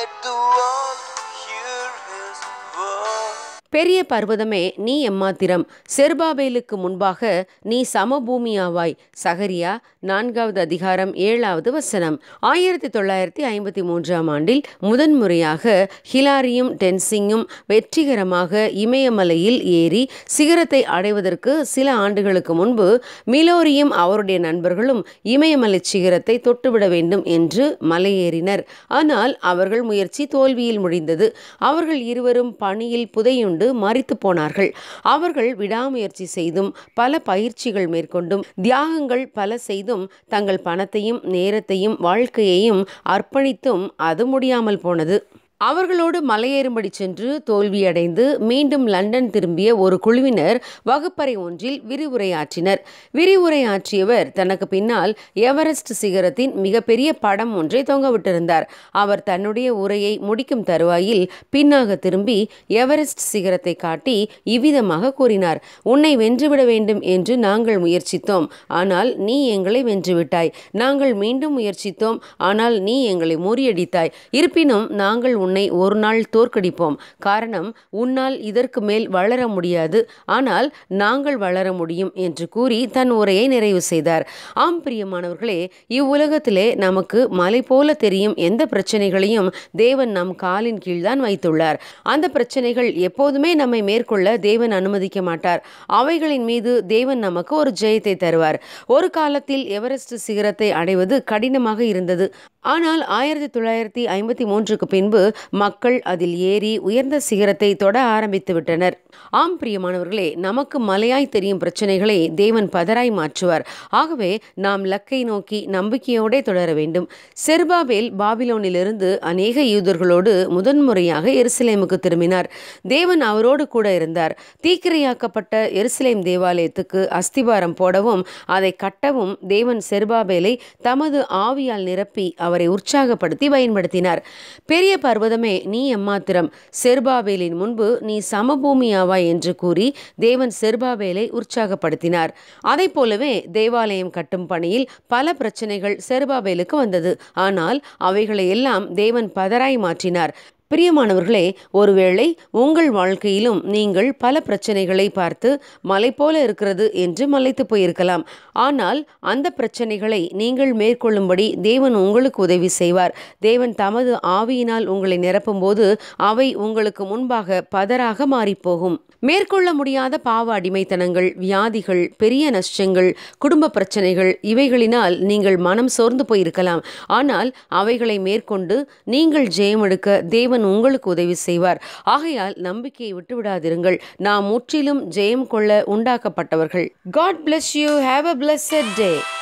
Let the world hear his word. பெரிய பர்வதமே நீ எம்மாத்திரம் செருபாபேலுக்கு முன்பாக நீ சமபூமியாவாய் சகரியா நான்காவது அதிகாரம் ஏழாவது வசனம் ஆயிரத்தி தொள்ளாயிரத்தி ஐம்பத்தி மூன்றாம் ஆண்டில் முதன்முறையாக ஹிலாரியும் டென்சிங்கும் வெற்றிகரமாக இமயமலையில் ஏறி சிகரத்தை அடைவதற்கு சில ஆண்டுகளுக்கு முன்பு மிலோரியும் அவருடைய நண்பர்களும் இமயமலை சிகரத்தை தொட்டுவிட வேண்டும் என்று மலையேறினர் ஆனால் அவர்கள் முயற்சி தோல்வியில் முடிந்தது அவர்கள் இருவரும் பணியில் புதையுண்டு மறித்து போனார்கள் அவர்கள் விடாமுயற்சி செய்தும் பல பயிற்சிகள் மேற்கொண்டும் தியாகங்கள் பல செய்தும் தங்கள் பணத்தையும் நேரத்தையும் வாழ்க்கையையும் அர்ப்பணித்தும் அது முடியாமல் போனது அவர்களோடு மலையேறும்படி சென்று தோல்வியடைந்து மீண்டும் லண்டன் திரும்பிய ஒரு குழுவினர் வகுப்பறை ஒன்றில் விரிவுரையாற்றினர் விரிவுரையாற்றியவர் தனக்கு பின்னால் எவரெஸ்ட் சிகரத்தின் மிகப்பெரிய படம் ஒன்றை தொங்கவிட்டிருந்தார் அவர் தன்னுடைய உரையை முடிக்கும் தருவாயில் பின்னாக திரும்பி எவரெஸ்ட் சிகரத்தை காட்டி இவ்விதமாக கூறினார் உன்னை வென்றுவிட வேண்டும் என்று நாங்கள் முயற்சித்தோம் ஆனால் நீ எங்களை வென்றுவிட்டாய் நாங்கள் மீண்டும் முயற்சித்தோம் ஆனால் நீ எங்களை முறியடித்தாய் இருப்பினும் நாங்கள் உன்னை ஒரு நாள் தோற்கடிப்போம் காரணம் உன்னால் இதற்கு மேல் வளர முடியாது ஆனால் நாங்கள் வளர முடியும் என்று கூறி தன் உரையை நிறைவு செய்தார் ஆம் பிரியமானவர்களே இவ்வுலகத்திலே நமக்கு மலை போல தெரியும் எந்த பிரச்சனைகளையும் தேவன் நம் காலின் கீழ்தான் வைத்துள்ளார் அந்த பிரச்சனைகள் எப்போதுமே நம்மை மேற்கொள்ள தேவன் அனுமதிக்க மாட்டார் அவைகளின் மீது தேவன் நமக்கு ஒரு ஜெயத்தை தருவார் ஒரு காலத்தில் எவரெஸ்ட் சிகரத்தை அடைவது கடினமாக இருந்தது ஆனால் ஆயிரத்தி தொள்ளாயிரத்தி ஐம்பத்தி மூன்றுக்கு பின்பு மக்கள் அதில் ஏறி உயர்ந்த சிகரத்தை தொட ஆரம்பித்து விட்டனர் ஆம் பிரியமானவர்களே நமக்கு மலையாய் தெரியும் பிரச்சனைகளை தேவன் பதராய் மாற்றுவார் ஆகவே நாம் லக்கை நோக்கி நம்பிக்கையோடே தொடர வேண்டும் செர்பாபேல் பாபிலோனிலிருந்து அநேக யூதர்களோடு முதன்முறையாக எருசலேமுக்கு திரும்பினார் தேவன் அவரோடு கூட இருந்தார் தீக்கிரையாக்கப்பட்ட எருசலேம் தேவாலயத்துக்கு அஸ்திபாரம் போடவும் அதை கட்டவும் தேவன் செர்பாபேலை தமது ஆவியால் நிரப்பி அவரை உற்சாகப்படுத்தி பயன்படுத்தினார் பெரிய பர்வதமே நீ எம்மாத்திரம் செர்பாபேலின் முன்பு நீ சமபூமியாவாய் என்று கூறி தேவன் செர்பாபேலை உற்சாகப்படுத்தினார் அதை போலவே தேவாலயம் கட்டும் பணியில் பல பிரச்சனைகள் செர்பாபேலுக்கு வந்தது ஆனால் அவைகளை எல்லாம் தேவன் பதராய் மாற்றினார் பிரியமானவர்களே ஒருவேளை உங்கள் வாழ்க்கையிலும் நீங்கள் பல பிரச்சனைகளை பார்த்து மலை போல இருக்கிறது என்று மலைத்து போயிருக்கலாம் ஆனால் அந்த பிரச்சனைகளை நீங்கள் மேற்கொள்ளும்படி தேவன் உங்களுக்கு உதவி செய்வார் தேவன் தமது ஆவியினால் உங்களை நிரப்பும்போது அவை உங்களுக்கு முன்பாக பதராக மாறிப்போகும் மேற்கொள்ள முடியாத பாவ அடிமைத்தனங்கள் வியாதிகள் பெரிய நஷ்டங்கள் குடும்ப பிரச்சனைகள் இவைகளினால் நீங்கள் மனம் சோர்ந்து போயிருக்கலாம் ஆனால் அவைகளை மேற்கொண்டு நீங்கள் ஜெயமெடுக்க தேவன் உங்களுக்கு உதவி செய்வார் ஆகையால் நம்பிக்கையை விட்டுவிடாதிருங்கள் நாம் முற்றிலும் ஜெயம் கொள்ள உண்டாக்கப்பட்டவர்கள் God bless you have a blessed day